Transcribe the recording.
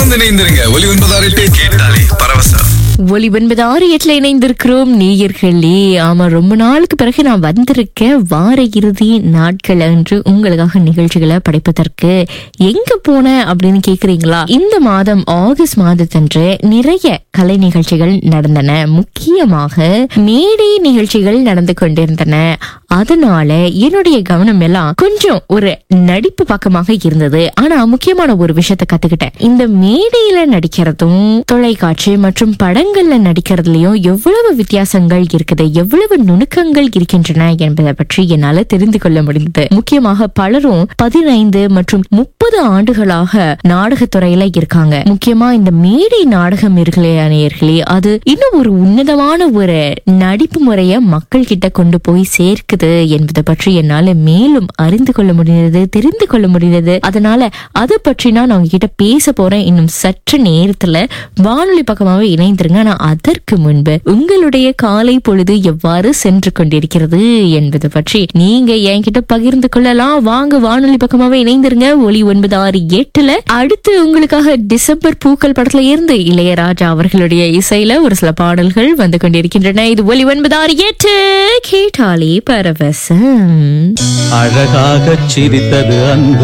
தொடர்ந்து இணைந்திருங்க ஒலி ஒன்பதாறு எட்டு கேட்டாலே பரவசம் ஒலி ஒன்பது ஆறு எட்டுல இணைந்திருக்கிறோம் நேயர்களே ஆமா ரொம்ப நாளுக்கு பிறகு நான் வந்திருக்கேன் வார இறுதி நாட்கள் அன்று உங்களுக்காக நிகழ்ச்சிகளை படைப்பதற்கு எங்க போன அப்படின்னு கேக்குறீங்களா இந்த மாதம் ஆகஸ்ட் மாதத்தன்று நிறைய கலை நிகழ்ச்சிகள் நடந்தன முக்கியமாக மேடை நிகழ்ச்சிகள் நடந்து கொண்டிருந்தன அதனால என்னுடைய கவனம் எல்லாம் கொஞ்சம் ஒரு நடிப்பு பக்கமாக இருந்தது ஆனா முக்கியமான ஒரு விஷயத்தை கத்துக்கிட்டேன் இந்த மேடையில நடிக்கிறதும் தொலைக்காட்சி மற்றும் படங்கள்ல நடிக்கிறதுலயும் எவ்வளவு வித்தியாசங்கள் இருக்குது எவ்வளவு நுணுக்கங்கள் இருக்கின்றன என்பதை பற்றி என்னால தெரிந்து கொள்ள முடிந்தது முக்கியமாக பலரும் பதினைந்து மற்றும் முப்பது ஆண்டுகளாக நாடகத்துறையில இருக்காங்க முக்கியமா இந்த மேடை நாடகம் இருக்கலையே நேயர்களே அது இன்னும் ஒரு உன்னதமான ஒரு நடிப்பு முறைய மக்கள் கிட்ட கொண்டு போய் சேர்க்குது என்பதை பற்றி என்னால மேலும் அறிந்து கொள்ள முடிந்தது தெரிந்து கொள்ள முடிந்தது அதனால அதை பற்றி நான் உங்ககிட்ட பேச போறேன் இன்னும் சற்று நேரத்துல வானொலி பக்கமாவே இணைந்திருங்க ஆனா அதற்கு முன்பு உங்களுடைய காலை பொழுது எவ்வாறு சென்று கொண்டிருக்கிறது என்பது பற்றி நீங்க என்கிட்ட பகிர்ந்து கொள்ளலாம் வாங்க வானொலி பக்கமாவே இணைந்திருங்க ஒலி ஒன்பது ஆறு எட்டுல அடுத்து உங்களுக்காக டிசம்பர் பூக்கள் படத்துல இருந்து இளையராஜா அவர்களுடைய இசையில ஒரு சில பாடல்கள் வந்து கொண்டிருக்கின்றன இது ஒலி ஒன்பது ஆறு எட்டு கேட்டாலே பரவசம் அழகாகச் சிரித்தது அந்த